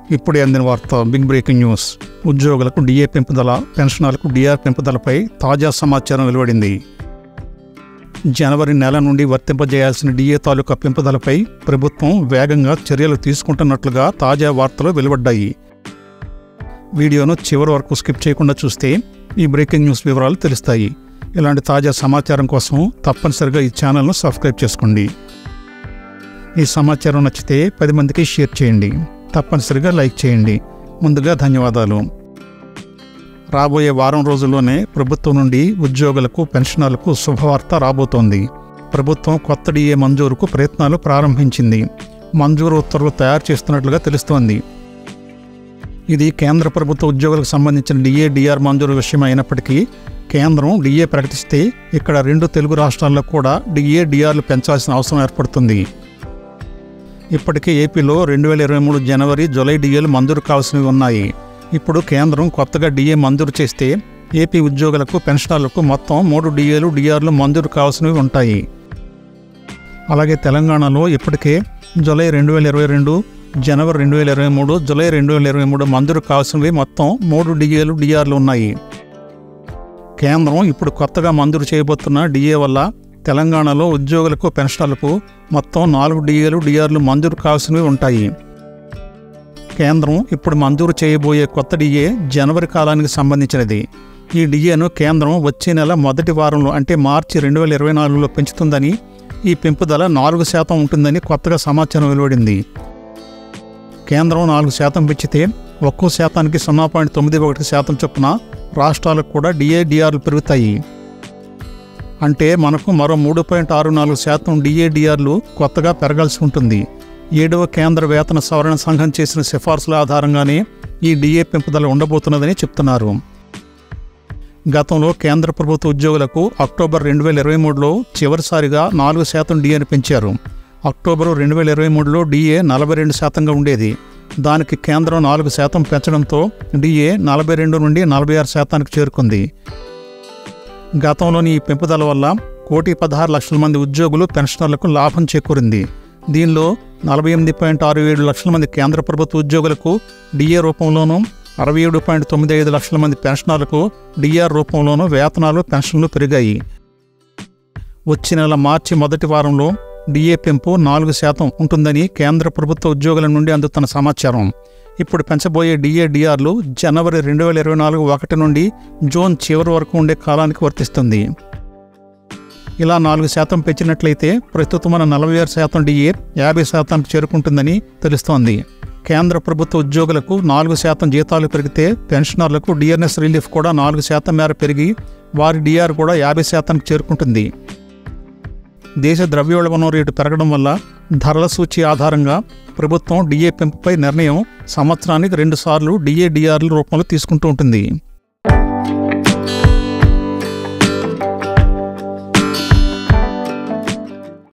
ఇప్పుడే అందిన వార్త బిగ్ బ్రేకింగ్ న్యూస్ ఉద్యోగులకు డిఏ పెంపుదల పెన్షనర్లకు డిఆర్ పెంపుదలపై తాజా సమాచారం వెలువడింది జనవరి నెల నుండి వర్తింపజేయాల్సిన డిఏ తాలూకా పెంపుదలపై ప్రభుత్వం వేగంగా చర్యలు తీసుకుంటున్నట్లుగా తాజా వార్తలు వెలువడ్డాయి వీడియోను చివరి వరకు స్కిప్ చేయకుండా చూస్తే ఈ బ్రేకింగ్ న్యూస్ వివరాలు తెలుస్తాయి ఇలాంటి తాజా సమాచారం కోసం తప్పనిసరిగా ఈ ఛానల్ను సబ్స్క్రైబ్ చేసుకోండి ఈ సమాచారం నచ్చితే పది మందికి షేర్ చేయండి తప్పనిసరిగా లైక్ చేయండి ముందుగా ధన్యవాదాలు రాబోయే వారం రోజుల్లోనే ప్రభుత్వం నుండి ఉద్యోగులకు పెన్షనర్లకు శుభవార్త రాబోతోంది ప్రభుత్వం కొత్త డిఏ మంజూరుకు ప్రయత్నాలు ప్రారంభించింది మంజూరు ఉత్తర్వులు తయారు చేస్తున్నట్లుగా తెలుస్తోంది ఇది కేంద్ర ప్రభుత్వ ఉద్యోగులకు సంబంధించిన డిఏ డిఆర్ మంజూరు విషయం అయినప్పటికీ కేంద్రం డిఏ ప్రకటిస్తే ఇక్కడ రెండు తెలుగు రాష్ట్రాల్లో కూడా డిఏ డిఆర్లు పెంచాల్సిన అవసరం ఏర్పడుతుంది ఇప్పటికే ఏపీలో రెండు వేల ఇరవై మూడు జనవరి జూలై డిఏలు మంజూరు కావాల్సినవి ఉన్నాయి ఇప్పుడు కేంద్రం కొత్తగా డిఏ మంజూరు చేస్తే ఏపీ ఉద్యోగులకు పెన్షనర్లకు మొత్తం మూడు డిఏలు డిఆర్లు మంజూరు కావాల్సినవి ఉంటాయి అలాగే తెలంగాణలో ఇప్పటికే జూలై రెండు వేల ఇరవై రెండు జనవరి రెండు వేల ఇరవై మూడు జూలై రెండు వేల ఇరవై మూడు మంజూరు కావాల్సినవి మొత్తం మూడు డిఏలు డిఆర్లు ఉన్నాయి కేంద్రం ఇప్పుడు కొత్తగా మంజూరు చేయబోతున్న డిఏ వల్ల తెలంగాణలో ఉద్యోగులకు పెన్షనర్లకు మొత్తం నాలుగు డిఏలు డిఆర్లు మంజూరు కావాల్సినవి ఉంటాయి కేంద్రం ఇప్పుడు మంజూరు చేయబోయే కొత్త డిఏ జనవరి కాలానికి సంబంధించినది ఈ డిఏను కేంద్రం వచ్చే నెల మొదటి వారంలో అంటే మార్చి రెండు వేల ఇరవై నాలుగులో పెంచుతుందని ఈ పెంపుదల నాలుగు శాతం ఉంటుందని కొత్తగా సమాచారం వెలువడింది కేంద్రం నాలుగు శాతం పెంచితే ఒక్కో శాతానికి సున్నా పాయింట్ తొమ్మిది ఒకటి శాతం చొప్పున రాష్ట్రాలకు కూడా డిఏ డిఆర్లు పెరుగుతాయి అంటే మనకు మరో మూడు పాయింట్ ఆరు నాలుగు శాతం డిఏడిఆర్లు కొత్తగా పెరగాల్సి ఉంటుంది ఏడవ కేంద్ర వేతన సవరణ సంఘం చేసిన సిఫార్సుల ఆధారంగానే ఈ డిఏ పెంపుదల ఉండబోతున్నదని చెప్తున్నారు గతంలో కేంద్ర ప్రభుత్వ ఉద్యోగులకు అక్టోబర్ రెండు వేల ఇరవై మూడులో చివరిసారిగా నాలుగు శాతం డిఏని పెంచారు అక్టోబరు రెండు వేల ఇరవై మూడులో డిఏ నలభై రెండు శాతంగా ఉండేది దానికి కేంద్రం నాలుగు శాతం పెంచడంతో డిఏ నలభై రెండు నుండి నలభై ఆరు శాతానికి చేరుకుంది గతంలోని ఈ పెంపుదల వల్ల కోటి పదహారు లక్షల మంది ఉద్యోగులు పెన్షనర్లకు లాభం చేకూరింది దీనిలో నలభై ఎనిమిది పాయింట్ ఆరు ఏడు లక్షల మంది కేంద్ర ప్రభుత్వ ఉద్యోగులకు డిఏ రూపంలోనూ అరవై ఏడు పాయింట్ తొమ్మిది ఐదు లక్షల మంది పెన్షనర్లకు డిఆర్ రూపంలోనూ వేతనాలు పెన్షన్లు పెరిగాయి వచ్చే నెల మార్చి మొదటి వారంలో డిఏ పెంపు నాలుగు శాతం ఉంటుందని కేంద్ర ప్రభుత్వ ఉద్యోగుల నుండి అందుతున్న సమాచారం ఇప్పుడు పెంచబోయే డిఏ డిఆర్లు జనవరి రెండు వేల ఇరవై నాలుగు ఒకటి నుండి జూన్ చివరి వరకు ఉండే కాలానికి వర్తిస్తుంది ఇలా నాలుగు శాతం పెంచినట్లయితే ప్రస్తుతం మన నలభై ఆరు శాతం డిఏ యాభై శాతానికి చేరుకుంటుందని తెలుస్తోంది కేంద్ర ప్రభుత్వ ఉద్యోగులకు నాలుగు శాతం జీతాలు పెరిగితే పెన్షనర్లకు డిఆర్ఎస్ రిలీఫ్ కూడా నాలుగు శాతం మేర పెరిగి వారి డిఆర్ కూడా యాభై శాతానికి చేరుకుంటుంది దేశ ద్రవ్యోల్బణం రేటు పెరగడం వల్ల ధరల సూచి ఆధారంగా ప్రభుత్వం డిఏ పెంపుపై నిర్ణయం సంవత్సరానికి రెండుసార్లు డిఏ డిఆర్ల రూపంలో తీసుకుంటూ ఉంటుంది